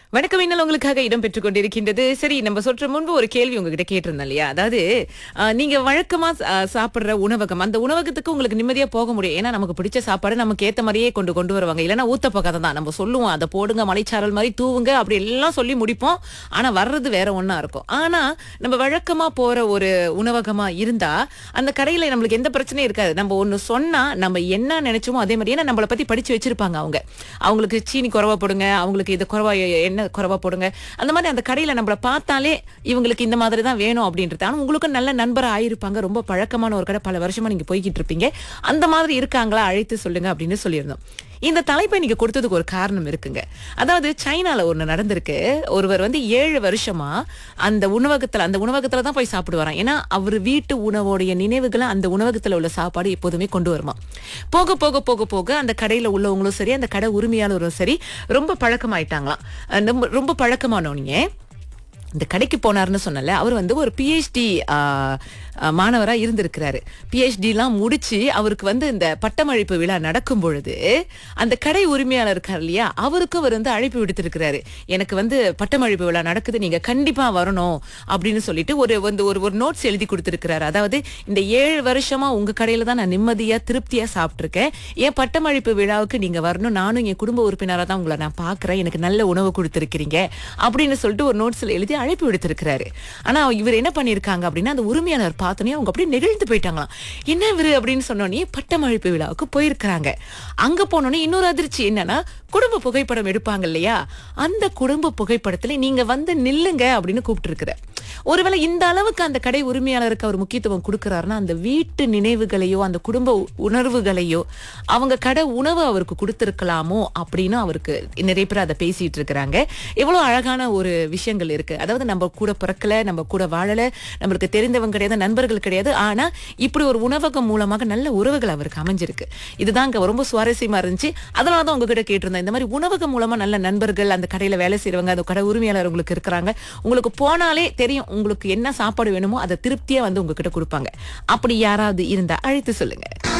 வணக்கம் இன்னல் உங்களுக்காக இடம் பெற்றுக் கொண்டிருக்கின்றது சரி நம்ம சொல்ற முன்பு ஒரு கேள்வி உங்ககிட்ட கேட்டிருந்தோம் இல்லையா அதாவது ஆஹ், நீங்க வழக்கமா ஆஹ், சாப்பிடுற உணவகம் அந்த உணவகத்துக்கு உங்களுக்கு நிம்மதியா போக முடியும் ஏன்னா நமக்கு பிடிச்ச சாப்பாடு நமக்கு ஏத்த மாதிரியே கொண்டு கொண்டு வருவாங்க இல்லைன்னா ஊத்த பக்கத்தை தான் நம்ம சொல்லுவோம் அதை போடுங்க மலைச்சாரல் மாதிரி தூவுங்க அப்படி எல்லாம் சொல்லி முடிப்போம் ஆனா வர்றது வேற ஒண்ணா இருக்கும் ஆனா நம்ம வழக்கமா போற ஒரு உணவகமா இருந்தா அந்த கடையில நம்மளுக்கு எந்த பிரச்சனையும் இருக்காது நம்ம ஒண்ணு சொன்னா நம்ம என்ன நினைச்சோமோ அதே மாதிரி ஏன்னா நம்மளை பத்தி படிச்சு வச்சிருப்பாங்க அவங்க அவங்களுக்கு சீனி குறைவா போடுங்க அவங்களுக்கு இது குறைவா என்ன குறைவா போடுங்க அந்த மாதிரி அந்த கடையில நம்மள பார்த்தாலே இவங்களுக்கு இந்த மாதிரி தான் வேணும் அப்படின்றது ஆனா உங்களுக்கும் நல்ல நண்பரா ஆயிருப்பாங்க ரொம்ப பழக்கமான ஒரு கடை பல வருஷமா நீங்க போய்கிட்டு இருப்பீங்க அந்த மாதிரி இருக்காங்களா அழைத்து சொல்லுங்க அப்படின்னு சொல்லியிருந்தோம் இந்த தலைப்பை நீங்க கொடுத்ததுக்கு ஒரு காரணம் இருக்குங்க அதாவது சைனால ஒண்ணு நடந்திருக்கு ஒருவர் வந்து ஏழு வருஷமா அந்த உணவகத்துல அந்த உணவகத்துல தான் போய் சாப்பிடுவாராம் ஏன்னா அவர் வீட்டு உணவோடைய நினைவுகளை அந்த உணவகத்துல உள்ள சாப்பாடு எப்போதுமே கொண்டு வருமா போக போக போக போக அந்த கடையில உள்ளவங்களும் சரி அந்த கடை உரிமையாளரும் சரி ரொம்ப பழக்கமாயிட்டாங்களாம் அஹ் ரொம்ப ரொம்ப பழக்கமானவனீங்க இந்த கடைக்கு போனாருன்னு சொன்னல அவர் வந்து ஒரு பிஹெச்டி மாணவரா இருந்திருக்கிறாரு PhD எல்லாம் முடிச்சு அவருக்கு வந்து இந்த பட்டமளிப்பு விழா நடக்கும் பொழுது அந்த கடை உரிமையாளர் இருக்கார் இல்லையா அவருக்கும் அவர் வந்து அழைப்பு விடுத்திருக்கிறாரு எனக்கு வந்து பட்டமளிப்பு விழா நடக்குது நீங்க கண்டிப்பா வரணும் அப்படின்னு சொல்லிட்டு ஒரு வந்து ஒரு ஒரு நோட்ஸ் எழுதி கொடுத்திருக்கிறாரு அதாவது இந்த ஏழு வருஷமா உங்க கடையில தான் நான் நிம்மதியா திருப்தியா சாப்பிட்டிருக்கேன் என் பட்டமளிப்பு விழாவுக்கு நீங்க வரணும் நானும் என் குடும்ப உறுப்பினரா தான் உங்களை நான் பாக்குறேன் எனக்கு நல்ல உணவு கொடுத்திருக்கிறீங்க அப்படின்னு சொல்லிட்டு ஒரு நோட்ஸ்ல எழுதி அழைப்பு விடுத்திருக்கிறாரு ஆனா இவர் என்ன பண்ணிருக்காங்க அப்படின்னா அந்த உரிமையாளர் பார்த்தோன்னே அவங்க அப்படியே நெகிழ்ந்து போயிட்டாங்களாம் என்ன இவரு அப்படின்னு சொன்னோடனே பட்டமளிப்பு விழாவுக்கு போயிருக்கிறாங்க அங்க போனோடனே இன்னொரு அதிர்ச்சி என்னன்னா குடும்ப புகைப்படம் எடுப்பாங்க இல்லையா அந்த குடும்ப புகைப்படத்துல நீங்க வந்து நில்லுங்க அப்படின்னு கூப்பிட்டு ஒருவேளை இந்த அளவுக்கு அந்த கடை உரிமையாளருக்கு அவர் முக்கியத்துவம் கொடுக்கறாருன்னா அந்த வீட்டு நினைவுகளையோ அந்த குடும்ப உ- உணர்வுகளையோ அவங்க கடை உணவு அவருக்கு கொடுத்திருக்கலாமோ அப்படின்னு அவருக்கு நிறைய பேர் அதை பேசிட்டு இருக்கிறாங்க எவ்வளவு அழகான ஒரு விஷயங்கள் இருக்கு அதாவது நம்ம கூட பிறக்கல நம்ம கூட வாழல நம்மளுக்கு தெரிந்தவங்க கிடையாது நண்பர்கள் கிடையாது ஆனா இப்படி ஒரு உணவகம் மூலமாக நல்ல உறவுகள் அவருக்கு அமைஞ்சிருக்கு இதுதான் அங்க ரொம்ப சுவாரஸ்யமா இருந்துச்சு அதனால தான் உங்ககிட்ட கேட்டிருந்தேன் இந்த மாதிரி உணவகம் மூலமா நல்ல நண்பர்கள் அந்த கடையில வேலை செய்றவங்க அந்த கடை உரிமையாளர் உங்களுக்கு இருக்கிறாங்க உங்களுக்கு போனாலே தெரியும் உங்களுக்கு என்ன சாப்பாடு வேணுமோ அதை திருப்தியா வந்து உங்ககிட்ட கொடுப்பாங்க அப்படி யாராவது இருந்தா அழைத்து சொல்லுங்க